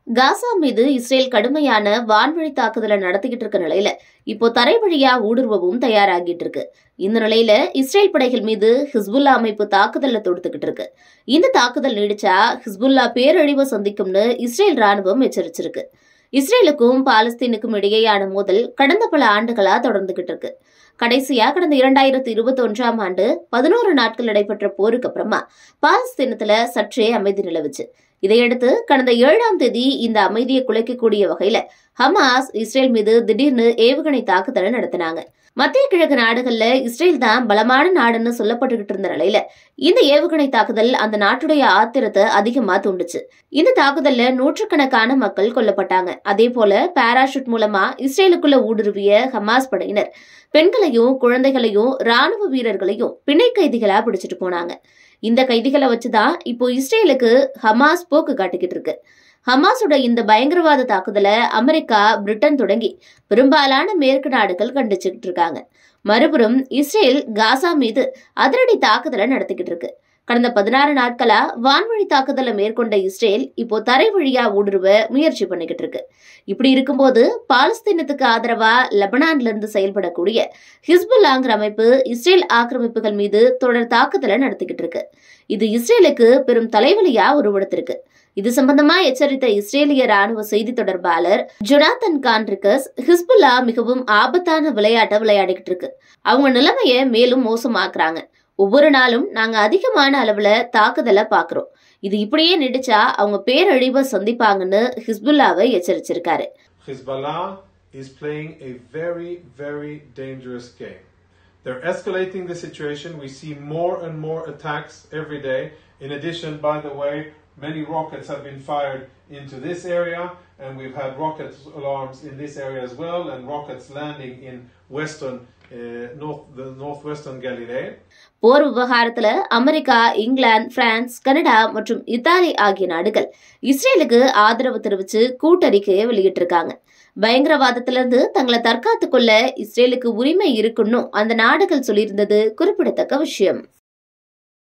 காசா மீது இஸ்ரேல் கடுமையான வான்வழி தாக்குதலை நடத்திக்கிட்டு இருக்க நிலையில இப்போ தரை வழியா ஊடுருவவும் தயாராகிட்டு இருக்கு இந்த நிலையில இஸ்ரேல் படைகள் மீது ஹிஸ்புல்லா அமைப்பு தாக்குதலை தொடுத்துக்கிட்டு இருக்கு இந்த தாக்குதல் நீடிச்சா ஹிஸ்புல்லா பேரழிவை சந்திக்கும்னு இஸ்ரேல் ராணுவம் எச்சரிச்சிருக்கு இஸ்ரேலுக்கும் பாலஸ்தீனுக்கும் இடையேயான மோதல் கடந்த பல ஆண்டுகளா தொடர்ந்துகிட்டு இருக்கு கடைசியா கடந்த இரண்டாயிரத்தி இருபத்தி ஒன்றாம் ஆண்டு பதினோரு நாட்கள் நடைபெற்ற போருக்கு அப்புறமா பாலஸ்தீனத்துல சற்றே அமைதி நிலவுச்சு இதையடுத்து கடந்த ஏழாம் தேதி இந்த அமைதியை குலைக்கக்கூடிய வகையில ஹமாஸ் இஸ்ரேல் மீது திடீர்னு ஏவுகணை தாக்குதலை நடத்தினாங்க மத்திய கிழக்கு நாடுகள்ல இஸ்ரேல் தான் பலமான நாடுன்னு சொல்லப்பட்டுகிட்டு இருந்த நிலையில இந்த ஏவுகணை தாக்குதல் அந்த நாட்டுடைய ஆத்திரத்தை அதிகமா தூண்டுச்சு இந்த தாக்குதல்ல நூற்றுக்கணக்கான மக்கள் கொல்லப்பட்டாங்க அதே போல பாராஷூட் மூலமா இஸ்ரேலுக்குள்ள ஊடுருவிய ஹமாஸ் படையினர் பெண்களையும் குழந்தைகளையும் ராணுவ வீரர்களையும் பிணை கைதிகளா பிடிச்சிட்டு போனாங்க இந்த கைதிகளை வச்சுதான் இப்போ இஸ்ரேலுக்கு ஹமாஸ் போக்கு காட்டிக்கிட்டு இருக்கு ஹமாஸோட இந்த பயங்கரவாத தாக்குதலை அமெரிக்கா பிரிட்டன் தொடங்கி பெரும்பாலான மேற்கு நாடுகள் கண்டிச்சுக்கிட்டு இருக்காங்க மறுபுறம் இஸ்ரேல் காசா மீது அதிரடி தாக்குதலை நடத்திக்கிட்டு இருக்கு கடந்த பதினாறு நாட்களா வான்வழி தாக்குதலை மேற்கொண்ட இஸ்ரேல் இப்போ தரை வழியா ஊடுருவ முயற்சி பண்ணிக்கிட்டு இருக்கு இப்படி இருக்கும்போது பாலஸ்தீனத்துக்கு ஆதரவா லெபனான்ல இருந்து செயல்படக்கூடிய ஹிஸ்புல்லாங்கிற அமைப்பு இஸ்ரேல் ஆக்கிரமிப்புகள் மீது தொடர் தாக்குதலை நடத்திக்கிட்டு இருக்கு இது இஸ்ரேலுக்கு பெரும் தலைவலியா உருவெடுத்திருக்கு இது சம்பந்தமா எச்சரித்த இஸ்ரேலிய ராணுவ செய்தி தொடர்பாளர் ஜொனாத்தன் கான்ட்ரிகஸ் ஹிஸ்புல்லா மிகவும் ஆபத்தான விளையாட்டை விளையாடிக்கிட்டு இருக்கு அவங்க நிலைமைய மேலும் மோசமாக்குறாங்க ஒவ்வொரு நாளும் நாங்க அதிகமான அளவுல தாக்குதலை பாக்குறோம் இது இப்படியே நீடிச்சா அவங்க பேரழிவை சந்திப்பாங்கன்னு ஹிஸ்புல்லாவை எச்சரிச்சிருக்காரு Hezbollah is playing a very, very dangerous game. They're escalating the situation. We see more and more attacks every day. In addition, by the way, many rockets have been fired into this area, and we've had rocket alarms in this area as well, and rockets landing in western, uh, north, the northwestern Galilee. போர் விவகாரத்துல America இங்கிலாந்து France Canada மற்றும் Italy ஆகிய நாடுகள் இஸ்ரேலுக்கு ஆதரவு தெரிவிச்சு கூட்டறிக்கையை வெளியிட்டிருக்காங்க பயங்கரவாதத்திலிருந்து தங்களை தற்காத்துக் கொள்ள இஸ்ரேலுக்கு உரிமை இருக்குன்னு அந்த நாடுகள் சொல்லியிருந்தது குறிப்பிடத்தக்க விஷயம்